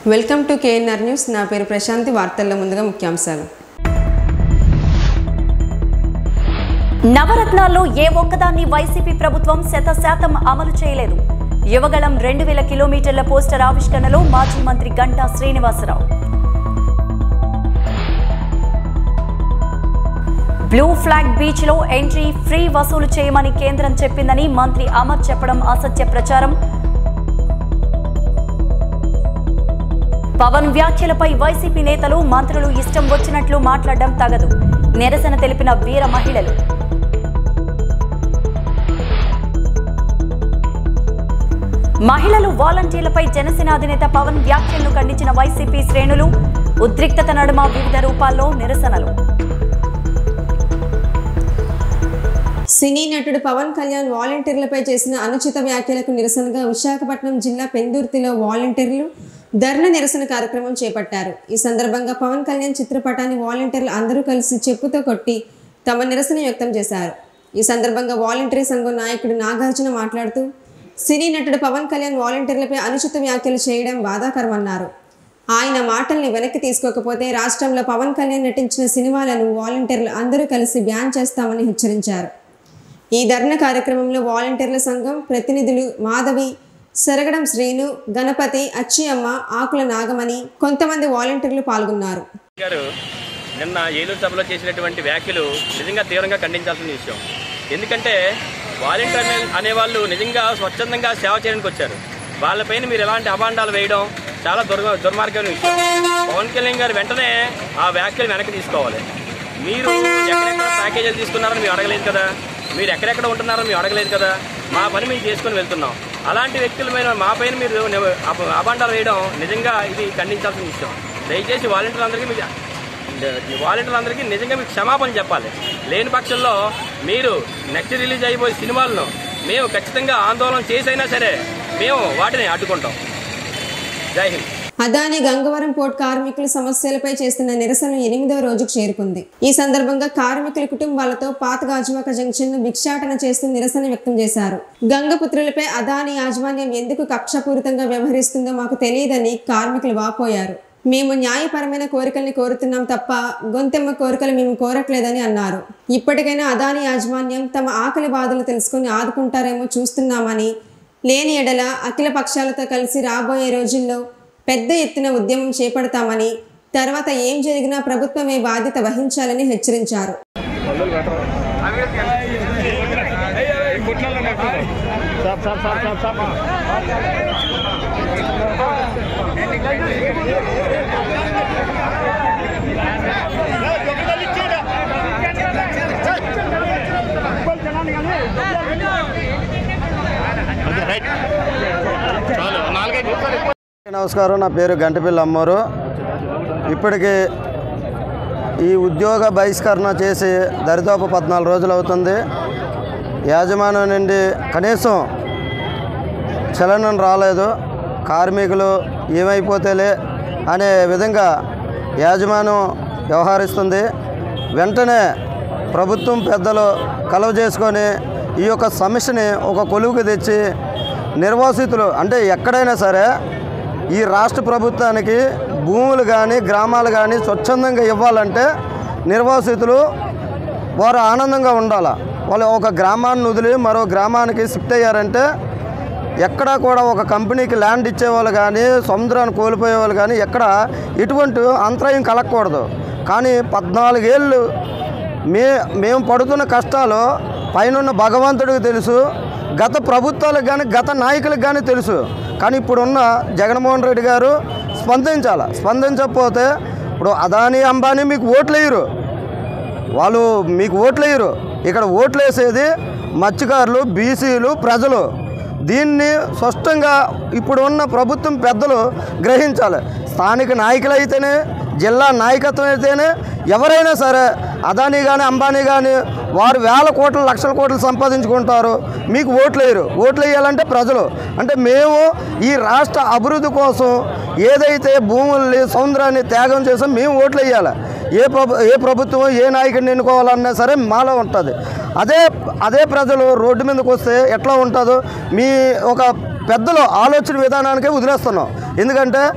welcome to KNR news నా పేరు ప్రశాంతి వార్తల్లో ముందుగా ముఖ్యాంశాలు నవరత్నాల్లో ఏ ఒక్కదాన్ని వైసీపీ ప్రభుత్వం శత శాతం అమలు చేయలేదు యువగళం రెండు వేల కిలోమీటర్ల పోస్టర్ ఆవిష్కరణలో మాజీ మంత్రి Ganta Srinivasa Rao blue flag beach లో ఎంట్రీ ఫ్రీ వసూలు చేయమని కేంద్రం చెప్పిందని మంత్రి అమర్ చెప్పడం అసత్య ప్రచారం పవన్ వ్యాఖ్యలపై వైసీపీ నేతలు మంత్రులు ఇష్టం వచ్చినట్లు మాట్లాడడం తగదు నిరసన తెలిపిన వీర మహిళలు మహిళలు వాలంటీర్లపై జనసేన అధినేత పవన్ వ్యాఖ్యలను ఖండించిన వైసీపీ శ్రేణులు ఉద్రిక్తత నడుమ వివిధ రూపాల్లో నిరసనలు సినీ నటుడు పవన్ కళ్యాణ్ వాలంటీర్లపై చేసిన అనుచిత వ్యాఖ్యలకు నిరసనగా విశాఖపట్నం జిల్లా పెందుర్తిలో వాలంటీర్లు ధర్నా నిరసన కార్యక్రమం చేపట్టారు ఈ సందర్భంగా పవన్ కళ్యాణ్ చిత్రపటాన్ని వాలంటీర్లు అందరూ కలిసి చెప్పుతో కొట్టి తమ నిరసన వ్యక్తం చేశారు ఈ సందర్భంగా వాలంటీర్ సంఘం నాయకుడు నాగార్జున మాట్లాడుతూ సినీ నటుడు పవన్ కళ్యాణ్ వాలంటీర్లపై అనుచిత వ్యాఖ్యలు చేయడం బాధాకరమన్నారు ఆయన మాటల్ని వెనక్కి తీసుకోకపోతే రాష్ట్రంలో పవన్ కళ్యాణ్ నటించిన సినిమాలను వాలంటీర్లు అందరూ కలిసి బ్యాన్ చేస్తామని హెచ్చరించారు ఈ ధర్నా కార్యక్రమంలో వాలంటీర్ల సంఘం ప్రతినిధులు మాధవి సరగడం శ్రీను గణపతి అచ్చియమ్మ ఆకుల నాగమణి కొంతమంది వాలంటీర్లు పాల్గొన్నారు గారు నిన్న ఏలూరు సభలో చేసినటువంటి వ్యాఖ్యలు నిజంగా తీవ్రంగా ఖండించాల్సిన విషయం ఎందుకంటే వాలంటీర్ అనే అనేవాళ్ళు నిజంగా స్వచ్ఛందంగా సేవ చేయడానికి వచ్చారు వాళ్ళపైన మీరు ఎలాంటి అభాండాలు వేయడం చాలా దుర్గ దుర్మార్గమైన విషయం పవన్ కళ్యాణ్ గారు వెంటనే ఆ వ్యాఖ్యలు వెనక్కి తీసుకోవాలి మీరు ఎక్కడెక్కడ ప్యాకేజీలు తీసుకున్నారని మేము అడగలేదు కదా మీరు ఎక్కడెక్కడ ఉంటున్నారో మేము అడగలేదు కదా మా పని మేము చేసుకొని వెళ్తున్నాం అలాంటి వ్యక్తుల మీద మా పైన మీరు అబ- అభాండాలు వేయడం నిజంగా ఇది ఖండించాల్సిన విషయం దయచేసి వాలంటీర్లందరికీ మీకు వాలంటీర్లందరికీ నిజంగా మీకు క్షమాపణ చెప్పాలి లేని పక్షంలో మీరు నెక్స్ట్ రిలీజ్ అయిపోయే సినిమాలను మేము ఖచ్చితంగా ఆందోళన చేసైనా సరే మేము వాటిని అడ్డుకుంటాం జై హింద్ అదాని గంగవరం పోర్ట్ కార్మికుల సమస్యలపై చేస్తున్న నిరసన ఎనిమిదవ రోజుకు చేరుకుంది ఈ సందర్భంగా కార్మికుల కుటుంబాలతో పాత గాజువాక జంక్షన్ ను భిక్షాటన చేస్తూ నిరసన వ్యక్తం చేశారు గంగపుత్రులపై అదాని యాజమాన్యం ఎందుకు కక్షపూరితంగా వ్యవహరిస్తుందో మాకు తెలియదని కార్మికులు వాపోయారు మేము న్యాయపరమైన కోరికల్ని కోరుతున్నాం తప్ప గొంతెమ్మ కోరికలు మేము కోరట్లేదని అన్నారు ఇప్పటికైనా అదాని యాజమాన్యం తమ ఆకలి బాధలు తెలుసుకుని ఆదుకుంటారేమో చూస్తున్నామని లేని ఎడల అఖిల పక్షాలతో కలిసి రాబోయే రోజుల్లో పెద్ద ఎత్తున ఉద్యమం చేపడతామని తర్వాత ఏం జరిగినా ప్రభుత్వమే బాధ్యత వహించాలని హెచ్చరించారు నమస్కారం నా పేరు గంటపిల్లి అమ్మోరు ఇప్పటికి ఈ ఉద్యోగ బహిష్కరణ చేసి దరిదాపు పద్నాలుగు రోజులు అవుతుంది యాజమాన్యం నుండి కనీసం చలనం రాలేదు కార్మికులు ఏమైపోతేలే అనే విధంగా యాజమాన్యం వ్యవహరిస్తుంది వెంటనే ప్రభుత్వం పెద్దలు కలవ చేసుకొని ఈ యొక్క సమస్యని ఒక కొలువుకి తెచ్చి నిర్వాసితులు అంటే ఎక్కడైనా సరే ఈ రాష్ట్ర ప్రభుత్వానికి భూములు కానీ గ్రామాలు కానీ స్వచ్ఛందంగా ఇవ్వాలంటే నిర్వాసితులు వారు ఆనందంగా ఉండాలి వాళ్ళు ఒక గ్రామాన్ని వదిలి మరో గ్రామానికి షిఫ్ట్ అయ్యారంటే ఎక్కడా కూడా ఒక కంపెనీకి ల్యాండ్ ఇచ్చేవాళ్ళు కానీ సముద్రాన్ని కోల్పోయే వాళ్ళు కానీ ఎక్కడ ఎటువంటి అంతరాయం కలగకూడదు కానీ పద్నాలుగేళ్ళు మే మేము పడుతున్న కష్టాలు పైన భగవంతుడికి తెలుసు గత ప్రభుత్వాలకు కానీ గత నాయకులకు కానీ తెలుసు కానీ ఇప్పుడున్న జగన్మోహన్ రెడ్డి గారు స్పందించాలి స్పందించకపోతే ఇప్పుడు అదానీ అంబానీ మీకు ఓట్లు వేయరు వాళ్ళు మీకు ఓట్లు వేయరు ఇక్కడ ఓట్లు వేసేది మత్స్యకారులు బీసీలు ప్రజలు దీన్ని స్పష్టంగా ఇప్పుడు ఉన్న ప్రభుత్వం పెద్దలు గ్రహించాలి స్థానిక నాయకులు అయితేనే జిల్లా నాయకత్వం అయితేనే ఎవరైనా సరే అదానీ కానీ అంబానీ కానీ వారు వేల కోట్ల లక్షల కోట్లు సంపాదించుకుంటారు మీకు ఓట్లు వేయరు ఓట్లు వేయాలంటే ప్రజలు అంటే మేము ఈ రాష్ట్ర అభివృద్ధి కోసం ఏదైతే భూముల్ని సముద్రాన్ని త్యాగం చేసాం మేము ఓట్లు వేయాలి ఏ ప్రభు ఏ ప్రభుత్వం ఏ నాయకుడిని ఎన్నుకోవాలన్నా సరే మాలో ఉంటుంది అదే అదే ప్రజలు రోడ్డు మీదకి వస్తే ఎట్లా ఉంటుందో మీ ఒక పెద్దలు ఆలోచన విధానానికే వదిలేస్తున్నాం ఎందుకంటే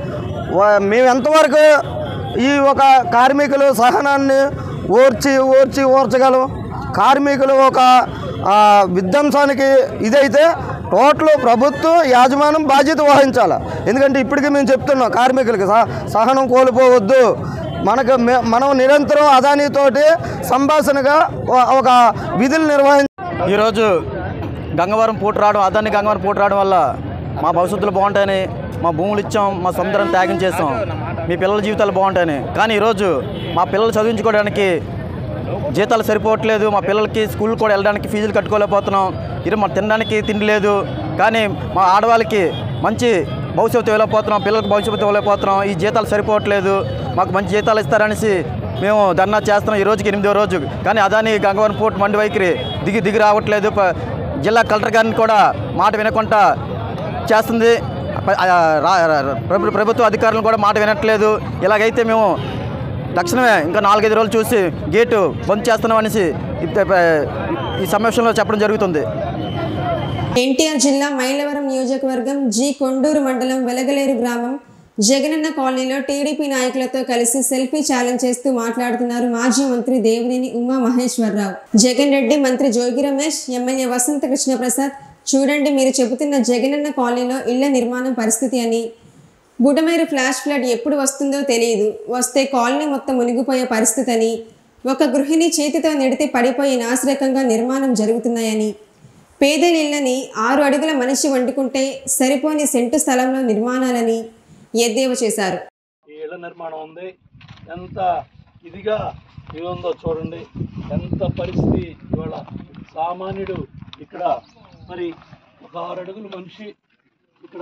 వా- మేము ఎంతవరకు ఈ ఒక కార్మికులు సహనాన్ని ఓర్చి ఓర్చి ఓర్చగలం కార్మికులు ఒక ఆ, విధ్వంసానికి ఇదైతే టోటల్ ప్రభుత్వం యాజమాన్యం బాధ్యత వహించాలి ఎందుకంటే ఇప్పటికీ మేము చెప్తున్నాం కార్మికులకి సహ సహనం కోల్పోవద్దు మనకు మే- మనం నిరంతరం అదానితోటి సంభాషణగా ఒ- ఒక విధులు నిర్వహించ ఈరోజు గంగవరం పూట రావడం అదాన్ని గంగవరం పూట రావడం వల్ల మా భవిష్యత్తులు బాగుంటాయని మా భూములు ఇచ్చాం మా సముద్రం త్యాగం చేసాం మీ పిల్లల జీవితాలు బాగుంటాయని కానీ ఈరోజు మా పిల్లలు చదివించుకోవడానికి జీతాలు సరిపోవట్లేదు మా పిల్లలకి స్కూల్ కూడా వెళ్ళడానికి ఫీజులు కట్టుకోలేకపోతున్నాం ఈరోజు మా తినడానికి తిండి లేదు కానీ మా ఆడవాళ్ళకి మంచి భవిష్యత్తు ఇవ్వలేకపోతున్నాం పిల్లలకు భవిష్యత్తు ఇవ్వలేకపోతున్నాం ఈ జీతాలు సరిపోవట్లేదు మాకు మంచి జీతాలు ఇస్తారనేసి మేము ధర్నా చేస్తున్నాం ఈ రోజుకి ఎనిమిదో రోజు కానీ అదాని గంగవరం పోర్ట్ మండి వైఖరి దిగి దిగి రావట్లేదు ప- జిల్లా కలెక్టర్ గారిని కూడా మాట వినకుండా చేస్తుంది ప- ఆ, రా- రా- ప్రభు- ప్రభుత్వ అధికారులను కూడా మాట వినట్లేదు ఇలాగైతే మేము తక్షణమే ఇంకా నాలుగైదు రోజులు చూసి గేటు బంద్ చేస్తున్నాం అనేసి ఈ- ఈ సమావేశంలో చెప్పడం జరుగుతుంది ఎన్టీఆర్ జిల్లా మైలవరం నియోజకవర్గం జి కొండూరు మండలం వెలగలేరు గ్రామం జగనన్న కాలనీలో టీడీపీ నాయకులతో కలిసి సెల్ఫీ ఛాలెంజ్ చేస్తూ మాట్లాడుతున్నారు మాజీ మంత్రి దేవినేని ఉమా మహేశ్వరరావు జగన్ రెడ్డి మంత్రి జోగి రమేష్ ఎమ్మెల్యే వసంత కృష్ణ ప్రసాద్ చూడండి మీరు చెబుతున్న జగనన్న కాలనీలో ఇళ్ల నిర్మాణం పరిస్థితి అని బుడమేరు ఫ్లాష్ ఫ్లడ్ ఎప్పుడు వస్తుందో తెలియదు వస్తే కాలనీ మొత్తం మునిగిపోయే పరిస్థితి అని ఒక గృహిణి చేతితో నెడితే పడిపోయి నాశరకంగా నిర్మాణం జరుగుతున్నాయని పేదల ఇళ్ళని ఆరు అడుగుల మనిషి వండుకుంటే సరిపోని సెంటు స్థలంలో నిర్మాణాలని ఎద్దేవా చేశారు ఈ ఇళ్ల నిర్మాణం ఉంది ఎంత ఇదిగా ఇది ఉందో చూడండి ఎంత పరిస్థితి ఇవాళ సామాన్యుడు ఇక్కడ మరి ఒక ఆరు అడుగుల మనిషి ఇక్కడ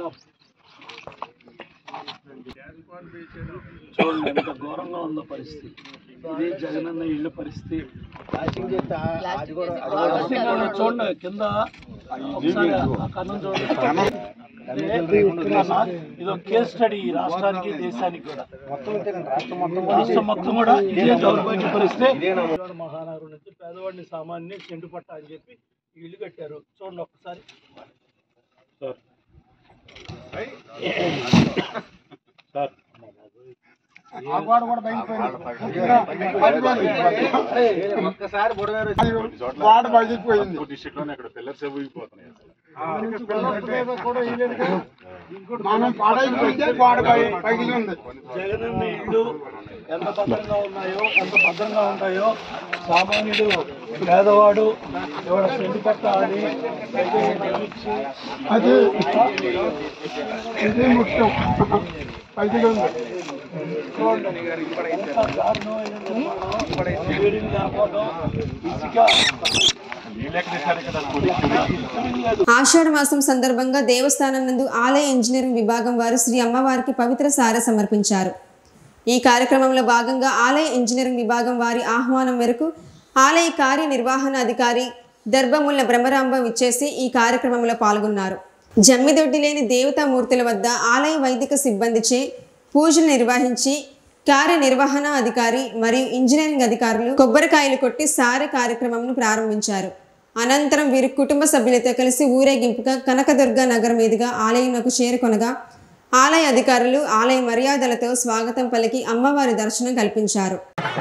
చూడండి ఎంత ఘోరంగా ఉందో పరిస్థితి ఇది జగనన్న ఇళ్ళ పరిస్థితి ప్లాస్టింగ్ చూడండి కింద ఒకసారి ఆ కన్నం చూడండి ఇది ఒక కేస్ స్టడీ ఈ రాష్ట్రానికి దేశానికి కూడా రాష్ట్రం మొత్తం కూడా ఇదే దౌర్భాగ్య పరిస్థితి మహానగరం నుంచి పేదవాడిని సామాన్య చెండు పట్ట అని చెప్పి ఈ ఇల్లు కట్టారు చూడండి ఒక్కసారి డిస్ట్రిక్ట్ అక్కడ పిల్లర్స్ ఊగిపోతున్నాయి మనం పాడైపోయిందే గోడ పై- పగిలి ఉంది జగనన్న ఇల్లు ఎంత భద్రంగా ఉన్నాయో ఎంత భద్రంగా ఉంటాయో సామాన్యుడు పేదవాడు ఎవడ చెండు పట్ట అని ఇచ్చి అది ఇది ముఖ్యం పగిలి ఉంది ఎంత దారుణమైన నిర్మాణం, వేడిని లేకపోవడం, ఇసుక ఆషాఢ మాసం సందర్భంగా దేవస్థానం నందు ఆలయ ఇంజనీరింగ్ విభాగం వారు శ్రీ అమ్మవారికి పవిత్ర సార సమర్పించారు ఈ కార్యక్రమంలో భాగంగా ఆలయ ఇంజనీరింగ్ విభాగం వారి ఆహ్వానం మేరకు ఆలయ కార్యనిర్వహణ అధికారి దర్భముల్ల బ్రహ్మరాంబ విచ్చేసి ఈ కార్యక్రమంలో పాల్గొన్నారు జమ్మిదొడ్డి లేని దేవతామూర్తుల వద్ద ఆలయ వైదిక సిబ్బందిచే పూజలు నిర్వహించి కార్యనిర్వహణ అధికారి మరియు ఇంజనీరింగ్ అధికారులు కొబ్బరికాయలు కొట్టి సార కార్యక్రమంను ప్రారంభించారు అనంతరం వీరి కుటుంబ సభ్యులతో కలిసి ఊరేగింపుగా కనకదుర్గ నగర్ మీదుగా ఆలయంకు చేరుకొనగా ఆలయ అధికారులు ఆలయ మర్యాదలతో స్వాగతం పలికి అమ్మవారి దర్శనం కల్పించారు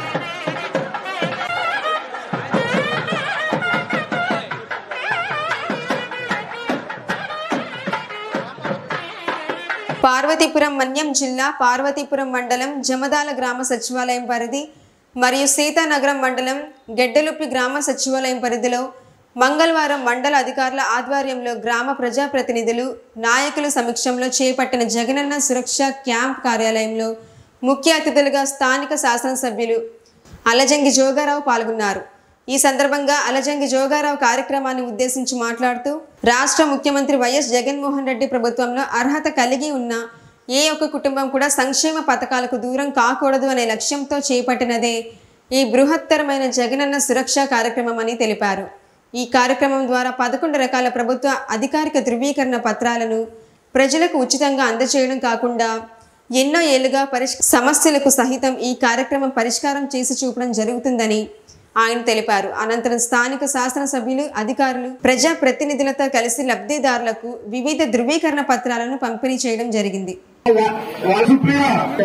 పార్వతీపురం మన్యం జిల్లా పార్వతీపురం మండలం జమదాల గ్రామ సచివాలయం పరిధి మరియు సీతానగరం మండలం గెడ్డలుప్పి గ్రామ సచివాలయం పరిధిలో మంగళవారం మండల అధికారుల ఆధ్వర్యంలో గ్రామ ప్రజాప్రతినిధులు నాయకుల సమక్షంలో చేపట్టిన జగనన్న సురక్ష క్యాంప్ కార్యాలయంలో ముఖ్య అతిథులుగా స్థానిక శాసనసభ్యులు అలజంగి జోగారావు పాల్గొన్నారు ఈ సందర్భంగా అలజంగి జోగారావు కార్యక్రమాన్ని ఉద్దేశించి మాట్లాడుతూ రాష్ట్ర ముఖ్యమంత్రి వైఎస్ జగన్మోహన్ రెడ్డి ప్రభుత్వంలో అర్హత కలిగి ఉన్న ఏ ఒక్క కుటుంబం కూడా సంక్షేమ పథకాలకు దూరం కాకూడదు అనే లక్ష్యంతో చేపట్టినదే ఈ బృహత్తరమైన జగనన్న సురక్ష కార్యక్రమం అని తెలిపారు ఈ కార్యక్రమం ద్వారా పదకొండు రకాల ప్రభుత్వ అధికారిక ధృవీకరణ పత్రాలను ప్రజలకు ఉచితంగా అందజేయడం కాకుండా ఎన్నో ఏళ్లుగా పరిష్ సమస్యలకు సహితం ఈ కార్యక్రమం పరిష్కారం చేసి చూపడం జరుగుతుందని ఆయన తెలిపారు అనంతరం స్థానిక శాసనసభ్యులు అధికారులు ప్రజా ప్రతినిధులతో కలిసి లబ్ధిదారులకు వివిధ ధృవీకరణ పత్రాలను పంపిణీ చేయడం జరిగింది వాసుప్రియ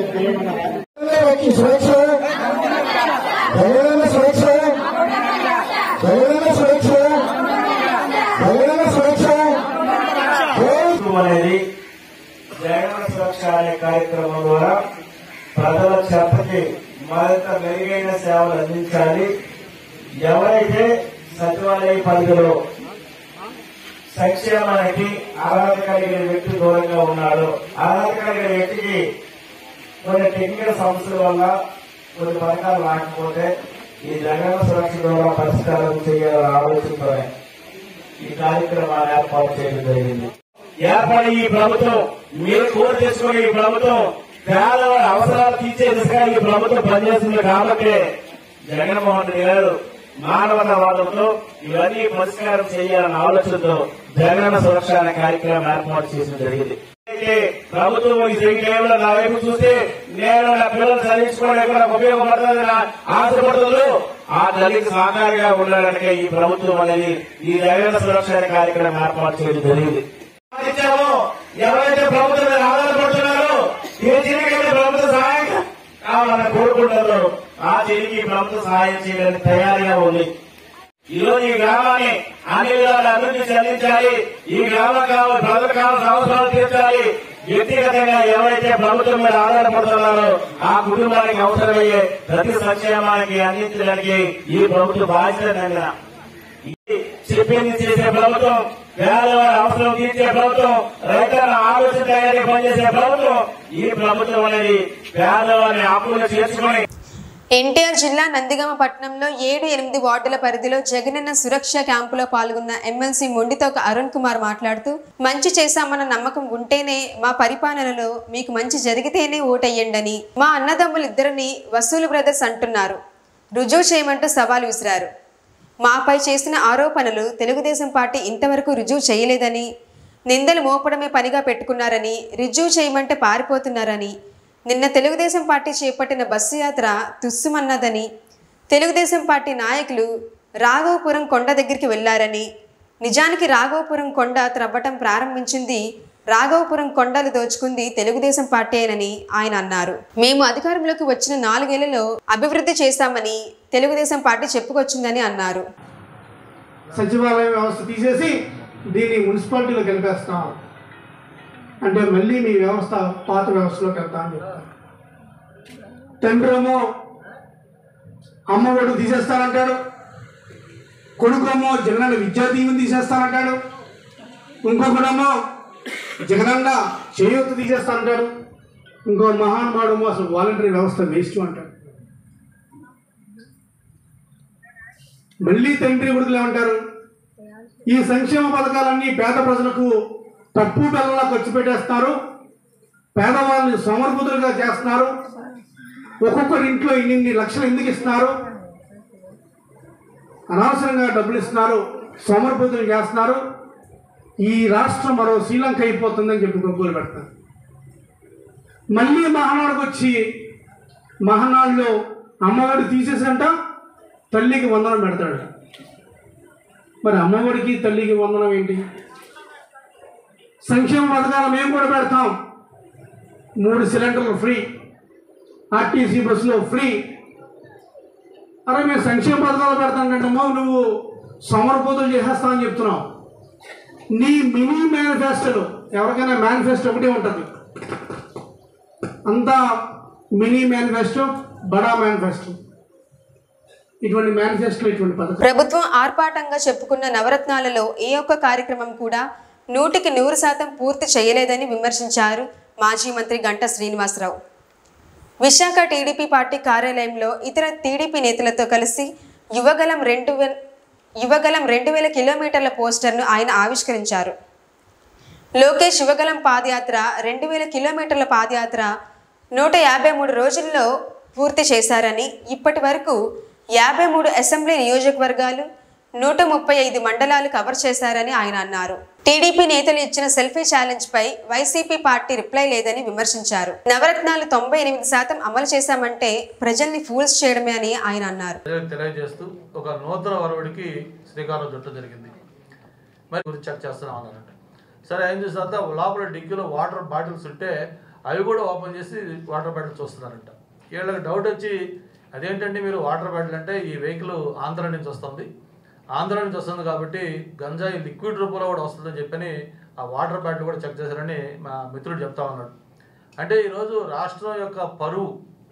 సురక్ష మహిళల సురక్ష మహిళల సురక్ష మహిళల సురక్ష అనేది జగన్ సురక్ష అనే కార్యక్రమం ద్వారా ప్రజల చెత్తకి మరింత మెరుగైన సేవలు అందించాలి ఎవరైతే సచివాలయ పరిధిలో సంక్షేమానికి అర్హత కలిగిన వ్యక్తి దూరంగా ఉన్నాడో అర్హత కలిగిన వ్యక్తికి కొన్ని టెక్నికల్ సమస్యల వల్ల కొన్ని పథకాలు రాకపోతే ఈ జగన్ సురక్ష ద్వారా పరిష్కారం చేయాలని ఆలోచనతోనే ఈ కార్యక్రమాన్ని ఏర్పాటు చేయడం జరిగింది ఏర్పడి ఈ ప్రభుత్వం మీరు కోరి తెచ్చుకుని ఈ ప్రభుత్వం పేదవారి అవసరాలు తీర్చే దిశగా ఈ ప్రభుత్వం పనిచేస్తుంది కాబట్టి జగన్మోహన్ రెడ్డి గారు మానవతావాదంతో ఇవన్నీ పరిష్కారం చేయాలన్న ఆలోచనతో జగన్ సురక్ష అనే కార్యక్రమం ఏర్పాటు చేయడం జరిగింది అయితే ప్రభుత్వం ఈ కేవలం నా వైపు చూస్తే నేను నా పిల్లలు చదివించుకోవడానికి నాకు ఉపయోగపడుతుంది ఆశపడుతుందో ఆ తల్లికి సహకారిగా ఉండడానికి ఈ ప్రభుత్వం అనేది ఈ జగన్ సురక్ష అనే కార్యక్రమం ఏర్పాటు చేయడం జరిగింది ఇచ్చామో ఎవరైతే ప్రభుత్వం మీద ఆధారపడుతున్నారో ఏ చిన్నకైతే ప్రభుత్వ సహాయం కావాలని కోరుకుంటారో ఆ చెల్లికి ప్రభుత్వ సహాయం చేయడానికి తయారీగా ఉంది ఈ రోజు ఈ గ్రామాన్ని అన్ని విధాల అభివృద్ధి చెందించాలి ఈ గ్రామం కావాలి ప్రజలకు కావాల్సిన అవసరాలు తీర్చాలి వ్యక్తిగతంగా ఎవరైతే ప్రభుత్వం మీద ఆధారపడుతున్నారో ఆ కుటుంబానికి అవసరమయ్యే ప్రతి సంక్షేమానికి అందించడానికి ఈ ప్రభుత్వ బాధ్యత ఇది చెప్పింది చేసే ప్రభుత్వం పేదవారి అవసరం తీర్చే ప్రభుత్వం రైతుల ఆలోచన తయారీ పనిచేసే ప్రభుత్వం ఈ ప్రభుత్వం అనేది పేదవారిని అప్పులు చేర్చుకొని ఎన్టీఆర్ జిల్లా నందిగామ పట్టణంలో ఏడు ఎనిమిది వార్డుల పరిధిలో జగనన్న సురక్ష క్యాంపులో పాల్గొన్న ఎమ్మెల్సీ మొండితోక అరుణ్ కుమార్ మాట్లాడుతూ మంచి చేశామన్న నమ్మకం ఉంటేనే మా పరిపాలనలో మీకు మంచి జరిగితేనే ఓటెయ్యండని మా అన్నదమ్ములిద్దరిని వసూలు బ్రదర్స్ అంటున్నారు రుజువు చేయమంటూ సవాల్ విసిరారు మాపై చేసిన ఆరోపణలు తెలుగుదేశం పార్టీ ఇంతవరకు రుజువు చేయలేదని నిందలు మోపడమే పనిగా పెట్టుకున్నారని రుజువు చేయమంటే పారిపోతున్నారని నిన్న తెలుగుదేశం పార్టీ చేపట్టిన బస్సు యాత్ర తుస్సుమన్నదని తెలుగుదేశం పార్టీ నాయకులు రాఘవపురం కొండ దగ్గరికి వెళ్లారని నిజానికి రాఘవపురం కొండ త్రవ్వటం ప్రారంభించింది రాఘవపురం కొండలు దోచుకుంది తెలుగుదేశం పార్టీయేనని ఆయన అన్నారు మేము అధికారంలోకి వచ్చిన నాలుగేళ్లలో అభివృద్ధి చేశామని తెలుగుదేశం పార్టీ చెప్పుకొచ్చిందని అన్నారు సచివాలయ వ్యవస్థ తీసేసి దీన్ని మున్సిపాలిటీలో కలిపేస్తాం అంటే మళ్ళీ మీ వ్యవస్థ పాత వ్యవస్థలోకి వెళ్తా అని చెప్తారు తండ్రి ఏమో అమ్మఒడు తీసేస్తానంటాడు కొడుకేమో జగనన్న విద్యా దీవెన తీసేస్తానంటాడు ఇంకొకడేమో జగనన్న చేయూత తీసేస్తానంటాడు ఇంకో మహానుభావుడేమో అసలు వాలంటరీ వ్యవస్థ వేస్ట్ అంటాడు మళ్ళీ తండ్రి కొడుకులు ఏమంటారు ఈ సంక్షేమ పథకాలన్నీ పేద ప్రజలకు తప్పు బెల్లంలా ఖర్చు పెట్టేస్తున్నారు పేదవాళ్ళని సమర్పుతులుగా చేస్తున్నారు ఒక్కొక్కరి ఇంట్లో ఇన్ని లక్షలు ఎందుకు ఇస్తున్నారు అనవసరంగా డబ్బులు ఇస్తున్నారు సమర్పుతులు చేస్తున్నారు ఈ రాష్ట్రం మరో శ్రీలంక అయిపోతుందని చెప్పి గొప్పలు పెడతారు మళ్ళీ మహానాడుకు వచ్చి మహానాడులో అమ్మఒడి తీసేసంట తల్లికి వందనం పెడతాడు మరి అమ్మఒడికి తల్లికి వందనం ఏంటి సంక్షేమ పథకాలు మేము కూడా పెడతాం మూడు సిలిండర్లు ఫ్రీ ఆర్టీసీ బస్సులో ఫ్రీ అరే మేము సంక్షేమ పథకాలు పెడతానంటమ్మో నువ్వు సమర్పోతులు చేసేస్తామని చెప్తున్నావు నీ మినీ మేనిఫెస్టోలో ఎవరికైనా మేనిఫెస్టో ఒకటే ఉంటుంది అంతా మినీ మేనిఫెస్టో బడా మేనిఫెస్టో ఇటువంటి మేనిఫెస్టో ఇటువంటి పథకం ప్రభుత్వం ఆర్పాటంగా చెప్పుకున్న నవరత్నాలలో ఏ ఒక్క కార్యక్రమం కూడా నూటికి నూరు శాతం పూర్తి చేయలేదని విమర్శించారు మాజీ మంత్రి గంటా శ్రీనివాసరావు విశాఖ టీడీపీ పార్టీ కార్యాలయంలో ఇతర టీడీపీ నేతలతో కలిసి యువగలం రెండు వేల యువగలం రెండు వేల కిలోమీటర్ల పోస్టర్ను ఆయన ఆవిష్కరించారు లోకేష్ యువగలం పాదయాత్ర రెండు వేల కిలోమీటర్ల పాదయాత్ర నూట యాభై మూడు రోజుల్లో పూర్తి చేశారని ఇప్పటి వరకు యాభై మూడు అసెంబ్లీ నియోజకవర్గాలు నూట ముప్పై ఐదు మండలాలు కవర్ చేశారని ఆయన అన్నారు టీడీపీ నేతలు ఇచ్చిన సెల్ఫీ ఛాలెంజ్ పై వైసీపీ పార్టీ రిప్లై లేదని విమర్శించారు నవరత్నాలు తొంభై ఎనిమిది శాతం అమలు చేశామంటే ప్రజల్ని ఫూల్స్ చేయడమే అని ఆయన అన్నారు ప్రజలకు తెలియజేస్తూ ఒక నూతన వరవడికి శ్రీకారం చుట్టం జరిగింది మరి గురించి చెక్ చేస్తున్నాం అన్నారంట సరే ఏం చేసిన తర్వాత లోపల డిక్కీలో వాటర్ బాటిల్స్ ఉంటే అవి కూడా ఓపెన్ చేసి వాటర్ బాటిల్ చూస్తున్నారంట వీళ్ళకి డౌట్ వచ్చి అదేంటంటే మీరు వాటర్ బాటిల్ అంటే ఈ వెహికల్ ఆంధ్ర నుంచి వస్తుంది ఆంధ్ర నుంచి వస్తుంది కాబట్టి గంజాయి లిక్విడ్ రూపంలో కూడా వస్తుందని చెప్పని ఆ వాటర్ బాటిల్ కూడా చెక్ చేశారని మా మిత్రుడు చెప్తా ఉన్నాడు అంటే ఈరోజు రాష్ట్రం యొక్క పరువు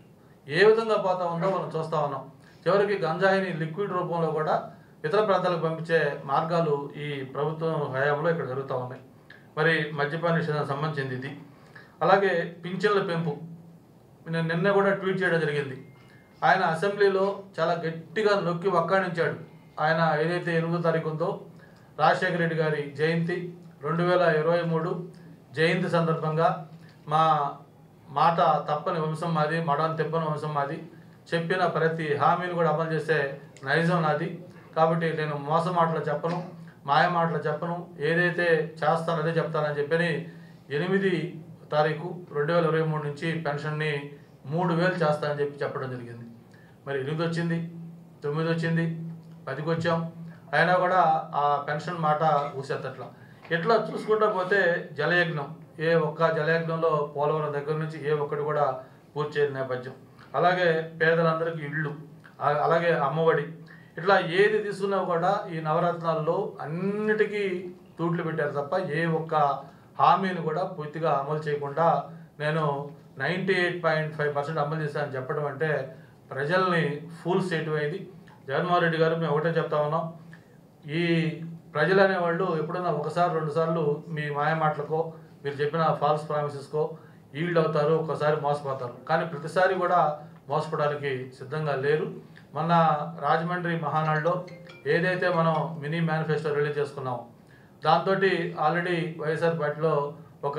ఏ విధంగా పోతా ఉందో మనం చూస్తా ఉన్నాం చివరికి గంజాయిని లిక్విడ్ రూపంలో కూడా ఇతర ప్రాంతాలకు పంపించే మార్గాలు ఈ ప్రభుత్వం హయాంలో ఇక్కడ జరుగుతూ ఉన్నాయి మరి మద్యపాన నిషేధానికి సంబంధించింది ఇది అలాగే పింఛన్ల పెంపు నేను నిన్న కూడా ట్వీట్ చేయడం జరిగింది ఆయన అసెంబ్లీలో చాలా గట్టిగా నొక్కి వక్కాణించాడు ఆయన ఏదైతే ఎనిమిదో తారీఖు ఉందో రాజశేఖర రెడ్డి గారి జయంతి రెండు వేల ఇరవై మూడు జయంతి సందర్భంగా మా మాట తప్పని వంశం మాది మడని తెప్పని వంశం మాది చెప్పిన ప్రతి హామీని కూడా అమలు చేసే నైజం నాది కాబట్టి నేను మోస మాటలు చెప్పను మాయ మాటలు చెప్పను ఏదైతే చేస్తానో అదే చెప్తానని చెప్పని ఎనిమిది తారీఖు రెండు వేల ఇరవై మూడు నుంచి పెన్షన్ని మూడు వేలు చేస్తానని చెప్పి చెప్పడం జరిగింది మరి ఎనిమిది వచ్చింది తొమ్మిది వచ్చింది పదికి వచ్చాం అయినా కూడా ఆ పెన్షన్ మాట ఊసేత్తట్లా ఇట్లా చూసుకుంటా పోతే జలయజ్ఞం ఏ ఒక్క జలయజ్ఞంలో పోలవరం దగ్గర నుంచి ఏ ఒక్కటి కూడా పూర్తి చేయని నేపథ్యం అలాగే పేదలందరికీ ఇళ్ళు ఆ- అలాగే అమ్మఒడి ఇట్లా ఏది తీసుకున్నా కూడా ఈ నవరత్నాల్లో అన్నిటికీ తూట్లు పెట్టారు తప్ప ఏ ఒక్క హామీని కూడా పూర్తిగా అమలు చేయకుండా నేను ninety eight point five percent అమలు చేశానని చెప్పడం అంటే ప్రజల్ని ఫూల్ చేయటం అయింది జగన్మోహన్ రెడ్డి గారు మేము ఒకటే చెప్తా ఉన్నాం ఈ ప్రజలు అనేవాళ్ళు ఎప్పుడైనా ఒకసారి రెండు సార్లు మీ మాయ మాటలకో మీరు చెప్పిన ఫాల్స్ ప్రామిసెస్కో ఈల్డ్ అవుతారు ఒకసారి మోసపోతారు కానీ ప్రతిసారి కూడా మోసపోవడానికి సిద్ధంగా లేరు మొన్న రాజమండ్రి మహానాడులో ఏదైతే మనం మినీ మేనిఫెస్టో రిలీజ్ చేసుకున్నాం దాంతో ఆల్రెడీ వైఎస్ఆర్ పార్టీలో ఒక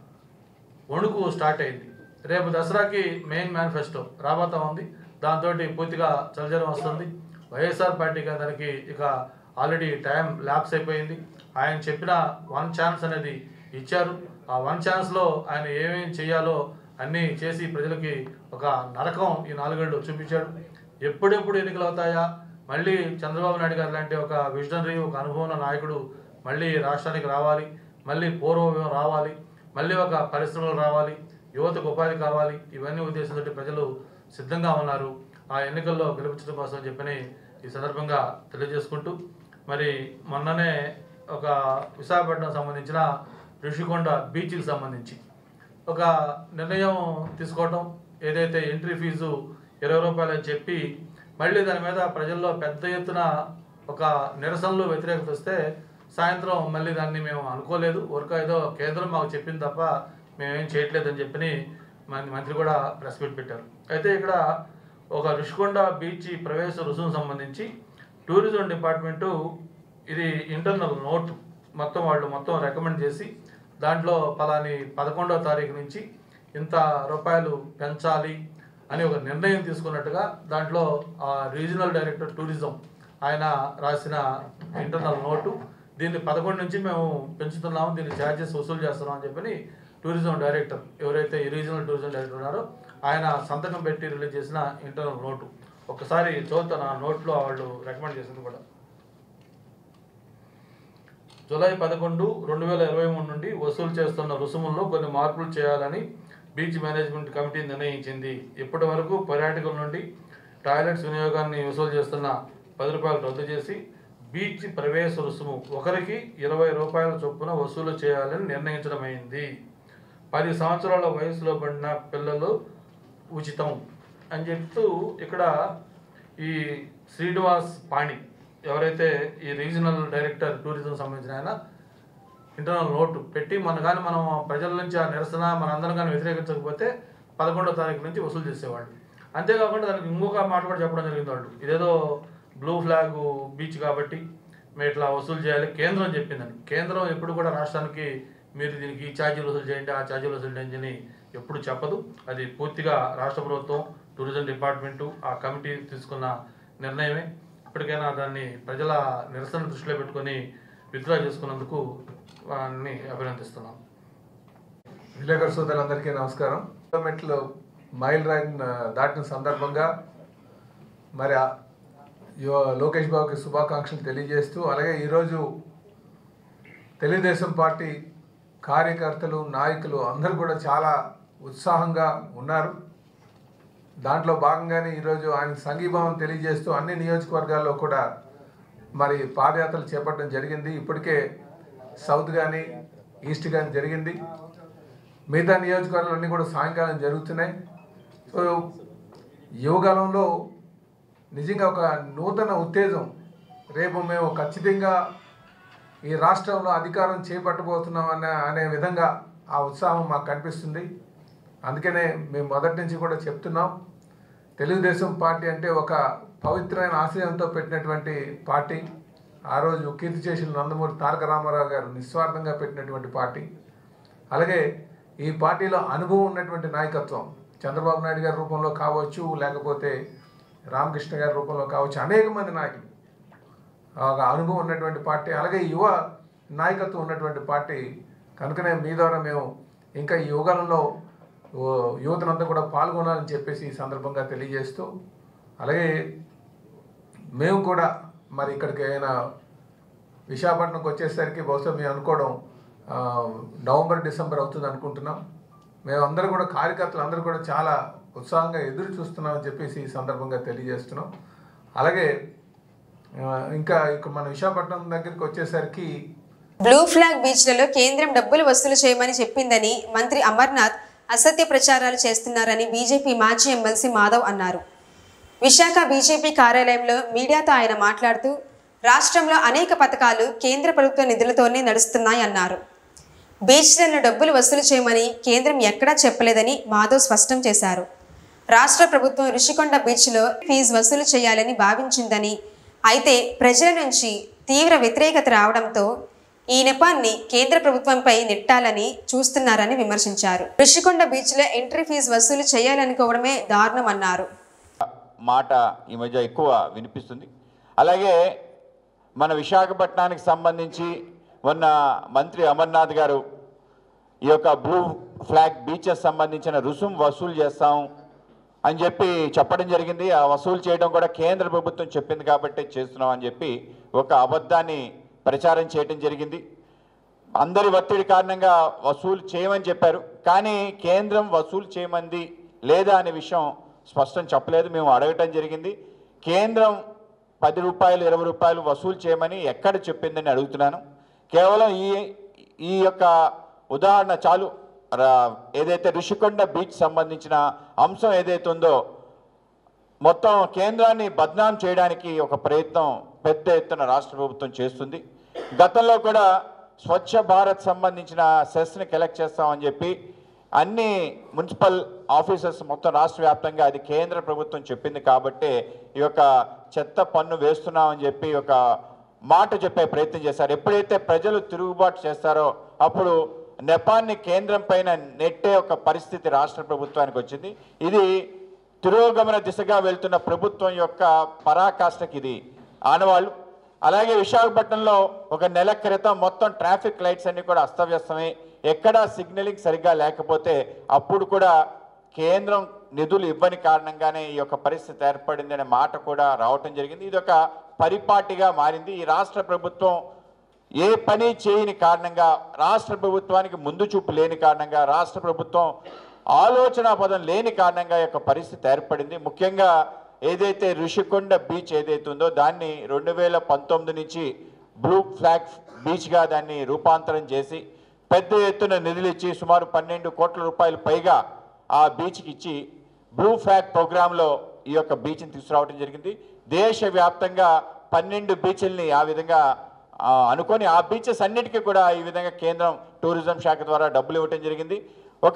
వణుకు స్టార్ట్ అయింది రేపు దసరాకి మెయిన్ మేనిఫెస్టో రాబోతా ఉంది దాంతో పూర్తిగా చలజరం వస్తుంది వైఎస్ఆర్ పార్టీకి దానికి ఇక ఆల్రెడీ టైం ల్యాప్స్ అయిపోయింది ఆయన చెప్పిన వన్ ఛాన్స్ అనేది ఇచ్చారు ఆ వన్ ఛాన్స్లో ఆయన ఏమేం చేయాలో అన్నీ చేసి ప్రజలకి ఒక నరకం ఈ నాలుగేళ్ళు చూపించాడు ఎప్పుడెప్పుడు ఎన్నికలు అవుతాయా మళ్ళీ చంద్రబాబు నాయుడు గారు లాంటి ఒక విజనరీ ఒక అనుభవం ఉన్న నాయకుడు మళ్ళీ రాష్ట్రానికి రావాలి మళ్ళీ పూర్వం రావాలి మళ్ళీ ఒక పరిశ్రమలు రావాలి యువతకు ఉపాధి కావాలి ఇవన్నీ ఉద్దేశంతో ప్రజలు సిద్ధంగా ఉన్నారు ఆ ఎన్నికల్లో గెలిపించడం కోసం అని చెప్పని ఈ సందర్భంగా తెలియజేసుకుంటూ మరి మొన్ననే ఒక విశాఖపట్నం సంబంధించిన ఋషికొండ బీచ్కి సంబంధించి ఒక నిర్ణయం తీసుకోవటం ఏదైతే ఎంట్రీ ఫీజు ఇరవై రూపాయలు అని చెప్పి మళ్ళీ దాని మీద ప్రజల్లో పెద్ద ఎత్తున ఒక నిరసనలు వ్యతిరేకత వస్తే సాయంత్రం మళ్ళీ దాన్ని మేము అనుకోలేదు వర్క్ ఏదో కేంద్రం మాకు చెప్పింది తప్ప మేమేం చేయట్లేదని చెప్పని మన మంత్రి కూడా ప్రెస్ మీట్ పెట్టారు అయితే ఇక్కడ ఒక రుషికొండ బీచ్ ప్రవేశ రుసుము సంబంధించి టూరిజం డిపార్ట్మెంటు ఇది ఇంటర్నల్ నోట్ మొత్తం వాళ్ళు మొత్తం రికమెండ్ చేసి దాంట్లో పలాని పదకొండవ తారీఖు నుంచి ఇంత రూపాయలు పెంచాలి అని ఒక నిర్ణయం తీసుకున్నట్టుగా దాంట్లో ఆ రీజనల్ డైరెక్టర్ టూరిజం ఆయన రాసిన ఇంటర్నల్ నోటు దీన్ని పదకొండు నుంచి మేము పెంచుతున్నాము దీన్ని ఛార్జెస్ వసూలు చేస్తున్నాం అని చెప్పని టూరిజం డైరెక్టర్ ఎవరైతే ఈ రీజనల్ టూరిజం డైరెక్టర్ ఉన్నారో ఆయన సంతకం పెట్టి రిలీజ్ చేసిన ఇంటర్నల్ నోటు ఒకసారి చూస్తాను ఆ నోట్లో వాళ్ళు రికమెండ్ చేసింది కూడా జూలై పదకొండు రెండు వేల ఇరవై మూడు నుండి వసూలు చేస్తున్న రుసుముల్లో కొన్ని మార్పులు చేయాలని బీచ్ మేనేజ్మెంట్ కమిటీ నిర్ణయించింది ఇప్పటి వరకు పర్యాటకుల నుండి టాయిలెట్స్ వినియోగాన్ని వసూలు చేస్తున్న పది రూపాయలు రద్దు చేసి బీచ్ ప్రవేశ రుసుము ఒకరికి ఇరవై రూపాయల చొప్పున వసూలు చేయాలని నిర్ణయించడమైంది పది సంవత్సరాల వయసులో పడిన పిల్లలు ఉచితం అని చెప్తూ ఇక్కడ ఈ శ్రీనివాస్ పాణి ఎవరైతే ఈ రీజనల్ డైరెక్టర్ టూరిజం సంబంధించిన ఆయన ఇంటర్నల్ నోటు పెట్టి మన కానీ మనం ప్రజల నుంచి ఆ నిరసన మనందరం కానీ వ్యతిరేకించకపోతే పదకొండో తారీఖు నుంచి వసూలు చేసేవాళ్ళు అంతేకాకుండా దానికి ఇంకొక మాట కూడా చెప్పడం జరిగింది వాళ్ళు ఇదేదో బ్లూ ఫ్లాగ్ బీచ్ కాబట్టి మేము ఇట్లా వసూలు చేయాలి కేంద్రం చెప్పిందని కేంద్రం ఎప్పుడు కూడా రాష్ట్రానికి మీరు దీనికి ఈ ఛార్జీలు వసూలు చేయండి ఆ ఛార్జీలు వసూలు చేయండి అని ఎప్పుడు చెప్పదు అది పూర్తిగా రాష్ట్ర ప్రభుత్వం టూరిజం డిపార్ట్మెంటు ఆ కమిటీ తీసుకున్న నిర్ణయమే ఇప్పటికైనా దాన్ని ప్రజల నిరసన దృష్టిలో పెట్టుకొని విత్డ్రా చేసుకున్నందుకు వారిని అభినందిస్తున్నాం విలేకరు సోదరులందరికీ నమస్కారం కిలోమీటర్లు మైల్ రైన్ ఆ, దాటిన సందర్భంగా మరి ఆ యో- లోకేష్ బాబుకి శుభాకాంక్షలు తెలియజేస్తూ అలాగే ఈరోజు తెలుగుదేశం పార్టీ కార్యకర్తలు నాయకులు అందరూ కూడా చాలా ఉత్సాహంగా ఉన్నారు దాంట్లో భాగంగానే ఈరోజు ఆయన సంఘీభావం తెలియజేస్తూ అన్ని నియోజకవర్గాల్లో కూడా మరి పాదయాత్రలు చేపట్టడం జరిగింది ఇప్పటికే సౌత్ కానీ ఈస్ట్ కానీ జరిగింది మిగతా నియోజకవర్గాలన్నీ కూడా సాయంకాలం జరుగుతున్నాయి సో యువకాలంలో నిజంగా ఒక నూతన ఉత్తేజం రేపు మేము ఖచ్చితంగా ఈ రాష్ట్రంలో అధికారం చేపట్టబోతున్నాం అనే అనే విధంగా ఆ ఉత్సాహం మాకు కనిపిస్తుంది అందుకనే మేము మొదటి నుంచి కూడా చెప్తున్నాం తెలుగుదేశం పార్టీ అంటే ఒక పవిత్రమైన ఆశయంతో పెట్టినటువంటి పార్టీ ఆ రోజు కీర్తి చేసిన నందమూరి తారక రామారావు గారు నిస్వార్థంగా పెట్టినటువంటి పార్టీ అలాగే ఈ పార్టీలో అనుభవం ఉన్నటువంటి నాయకత్వం చంద్రబాబు నాయుడు గారి రూపంలో కావచ్చు లేకపోతే రామకృష్ణ గారి రూపంలో కావచ్చు అనేక మంది నాయకులు ఒక అనుభవం ఉన్నటువంటి పార్టీ అలాగే యువ నాయకత్వం ఉన్నటువంటి పార్టీ కనుకనే మీ ద్వారా మేము ఇంకా ఈ యువకాలంలో ఓ యువతనంతా కూడా పాల్గొనాలని చెప్పేసి ఈ సందర్భంగా తెలియజేస్తూ అలాగే మేము కూడా మరి ఇక్కడికి అయినా విశాఖపట్నంకి వచ్చేసరికి బహుశా మేము అనుకోవడం ఆ, నవంబర్ డిసెంబర్ అవుతుంది అనుకుంటున్నాం మేమందరూ కూడా కార్యకర్తలు అందరూ కూడా చాలా ఉత్సాహంగా ఎదురు చూస్తున్నామని చెప్పేసి ఈ సందర్భంగా తెలియజేస్తున్నాం అలాగే ఆ, ఇంకా ఇక మన విశాఖపట్నం దగ్గరికి వచ్చేసరికి బ్లూ ఫ్లాగ్ బీచ్లలో కేంద్రం డబ్బులు వసూలు చేయమని చెప్పిందని మంత్రి అమర్నాథ్ అసత్య ప్రచారాలు చేస్తున్నారని బీజేపీ మాజీ ఎమ్మెల్సీ మాధవ్ అన్నారు విశాఖ బీజేపీ కార్యాలయంలో మీడియాతో ఆయన మాట్లాడుతూ రాష్ట్రంలో అనేక పథకాలు కేంద్ర ప్రభుత్వ నిధులతోనే నడుస్తున్నాయి అన్నారు బీచ్లలో డబ్బులు వసూలు చేయమని కేంద్రం ఎక్కడా చెప్పలేదని మాధవ్ స్పష్టం చేశారు రాష్ట్ర ప్రభుత్వం ఋషికొండ బీచ్లో ఫీజు వసూలు చేయాలని భావించిందని అయితే ప్రజల నుంచి తీవ్ర వ్యతిరేకత రావడంతో ఈ నెపాన్ని కేంద్ర ప్రభుత్వంపై నెట్టాలని చూస్తున్నారని విమర్శించారు ఋషికొండ బీచ్లో ఎంట్రీ ఫీజు వసూలు చేయాలనుకోవడమే దారుణమన్నారు మాట ఈ మధ్య ఎక్కువ వినిపిస్తుంది అలాగే మన విశాఖపట్నానికి సంబంధించి మొన్న మంత్రి అమర్నాథ్ గారు ఈ యొక్క బ్లూ ఫ్లాగ్ బీచెస్ సంబంధించిన రుసుం వసూలు చేస్తాం అని చెప్పి చెప్పడం జరిగింది ఆ వసూలు చేయడం కూడా కేంద్ర ప్రభుత్వం చెప్పింది కాబట్టి చేస్తున్నాం అని చెప్పి ఒక అబద్ధాన్ని ప్రచారం చేయడం జరిగింది అందరి ఒత్తిడి కారణంగా వసూలు చేయమని చెప్పారు కానీ కేంద్రం వసూలు చేయమంది లేదా అనే విషయం స్పష్టం చెప్పలేదు మేము అడగటం జరిగింది కేంద్రం పది రూపాయలు ఇరవై రూపాయలు వసూలు చేయమని ఎక్కడ చెప్పిందని అడుగుతున్నాను కేవలం ఈ ఈ యొక్క ఉదాహరణ చాలు రా- ఏదైతే ఋషికొండ బీచ్ సంబంధించిన అంశం ఏదైతే ఉందో మొత్తం కేంద్రాన్ని బద్నాం చేయడానికి ఒక ప్రయత్నం పెద్ద ఎత్తున రాష్ట్ర ప్రభుత్వం చేస్తుంది గతంలో కూడా స్వచ్ఛ భారత్ సంబంధించిన సెస్ని కలెక్ట్ చేస్తామని చెప్పి అన్ని మున్సిపల్ ఆఫీసర్స్ మొత్తం రాష్ట్ర వ్యాప్తంగా అది కేంద్ర ప్రభుత్వం చెప్పింది కాబట్టే ఈ యొక్క చెత్త పన్ను వేస్తున్నామని చెప్పి ఒక మాట చెప్పే ప్రయత్నం చేశారు ఎప్పుడైతే ప్రజలు తిరుగుబాటు చేస్తారో అప్పుడు నెపాన్ని కేంద్రం పైన నెట్టే ఒక పరిస్థితి రాష్ట్ర ప్రభుత్వానికి వచ్చింది ఇది తిరోగమన దిశగా వెళ్తున్న ప్రభుత్వం యొక్క పరాకాష్ఠకి ఇది ఆనవాళ్ళు అలాగే విశాఖపట్నంలో ఒక నెల క్రితం మొత్తం ట్రాఫిక్ లైట్స్ అన్ని కూడా అస్తవ్యస్తమై ఎక్కడా సిగ్నలింగ్ సరిగ్గా లేకపోతే అప్పుడు కూడా కేంద్రం నిధులు ఇవ్వని కారణంగానే ఈ యొక్క పరిస్థితి ఏర్పడింది అనే మాట కూడా రావటం జరిగింది ఇది ఒక పరిపాటిగా మారింది ఈ రాష్ట్ర ప్రభుత్వం ఏ పని చేయని కారణంగా రాష్ట్ర ప్రభుత్వానికి ముందు చూపు లేని కారణంగా రాష్ట్ర ప్రభుత్వం ఆలోచన పదం లేని కారణంగా ఈ యొక్క పరిస్థితి ఏర్పడింది ముఖ్యంగా ఏదైతే ఋషికొండ బీచ్ ఏదైతే ఉందో దాన్ని రెండు వేల పంతొమ్మిది నుంచి బ్లూ ఫ్లాగ్ బీచ్గా దాన్ని రూపాంతరం చేసి పెద్ద ఎత్తున నిధులు ఇచ్చి సుమారు పన్నెండు కోట్ల రూపాయలు పైగా ఆ బీచ్కి ఇచ్చి బ్లూ ఫ్లాగ్ ప్రోగ్రాంలో ఈ యొక్క బీచ్ని తీసుకురావడం జరిగింది దేశవ్యాప్తంగా పన్నెండు బీచ్ల్ని ఆ విధంగా ఆ, అనుకొని ఆ బీచెస్ అన్నిటికీ కూడా ఈ విధంగా కేంద్రం టూరిజం శాఖ ద్వారా డబ్బులు ఇవ్వటం జరిగింది ఒక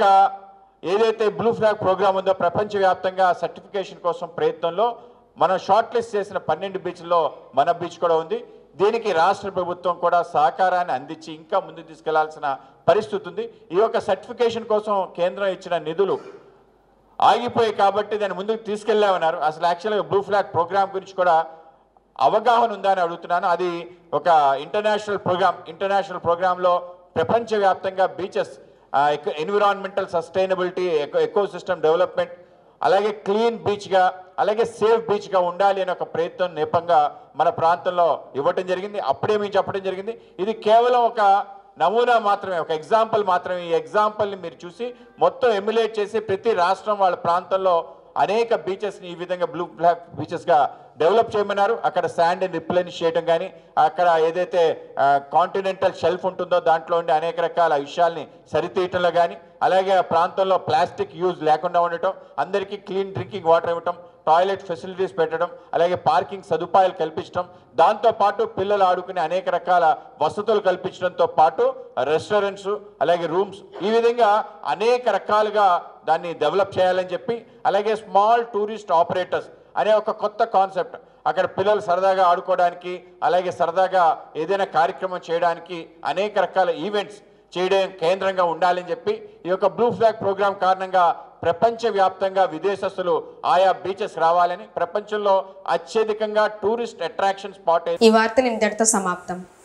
ఏదైతే బ్లూ ఫ్లాగ్ ప్రోగ్రామ్ ఉందో ప్రపంచవ్యాప్తంగా సర్టిఫికేషన్ కోసం ప్రయత్నంలో మనం షార్ట్ లిస్ట్ చేసిన పన్నెండు బీచ్ల్లో మన బీచ్ కూడా ఉంది దీనికి రాష్ట్ర ప్రభుత్వం కూడా సహకారాన్ని అందించి ఇంకా ముందుకు తీసుకెళ్లాల్సిన పరిస్థితి ఉంది ఈ యొక్క సర్టిఫికేషన్ కోసం కేంద్రం ఇచ్చిన నిధులు ఆగిపోయాయి కాబట్టి దాన్ని ముందుకు తీసుకెళ్ళామన్నారు అసలు యాక్చువల్గా బ్లూ ఫ్లాగ్ ప్రోగ్రామ్ గురించి కూడా అవగాహన ఉందా అని అడుగుతున్నాను అది ఒక ఇంటర్నేషనల్ ప్రోగ్రామ్ ఇంటర్నేషనల్ ప్రోగ్రాంలో ప్రపంచవ్యాప్తంగా beaches environmental sustainability eco ecosystem development అలాగే క్లీన్ బీచ్గా అలాగే సేఫ్ బీచ్గా ఉండాలి అనే ఒక ప్రయత్నం నేపంగా మన ప్రాంతంలో ఇవ్వటం జరిగింది అప్పుడే మేము చెప్పడం జరిగింది ఇది కేవలం ఒక నమూనా మాత్రమే ఒక ఎగ్జాంపుల్ మాత్రమే ఈ ఎగ్జాంపుల్ని మీరు చూసి మొత్తం ఎమ్యులేట్ చేసి ప్రతి రాష్ట్రం వాళ్ళ ప్రాంతంలో అనేక బీచెస్ని ఈ విధంగా బ్లూ బ్లాక్ బీచెస్గా డెవలప్ చేయమన్నారు అక్కడ శాండ్ రిప్లెనిష్ చేయడం కానీ అక్కడ ఏదైతే కాంటినెంటల్ షెల్ఫ్ ఉంటుందో దాంట్లో ఉండే అనేక రకాల విషయాల్ని సరితీయటంలో కానీ అలాగే ఆ ప్రాంతంలో ప్లాస్టిక్ యూజ్ లేకుండా ఉండటం అందరికీ క్లీన్ డ్రింకింగ్ వాటర్ ఇవ్వటం టాయిలెట్ ఫెసిలిటీస్ పెట్టడం అలాగే పార్కింగ్ సదుపాయాలు కల్పించడం దాంతోపాటు పిల్లలు ఆడుకునే అనేక రకాల వసతులు కల్పించడంతో పాటు రెస్టారెంట్స్ అలాగే రూమ్స్ ఈ విధంగా అనేక రకాలుగా దాన్ని డెవలప్ చేయాలని చెప్పి అలాగే స్మాల్ టూరిస్ట్ ఆపరేటర్స్ అనే ఒక కొత్త కాన్సెప్ట్ అక్కడ పిల్లలు సరదాగా ఆడుకోవడానికి అలాగే సరదాగా ఏదైనా కార్యక్రమం చేయడానికి అనేక రకాల ఈవెంట్స్ చేయడం కేంద్రంగా ఉండాలని చెప్పి ఈ యొక్క బ్లూ ఫ్లాగ్ ప్రోగ్రాం కారణంగా ప్రపంచవ్యాప్తంగా విదేశస్తులు ఆయా బీచెస్ రావాలని ప్రపంచంలో అత్యధికంగా టూరిస్ట్ అట్రాక్షన్ స్పాట్ ఈ వార్తలు ఇంతటితో సమాప్తం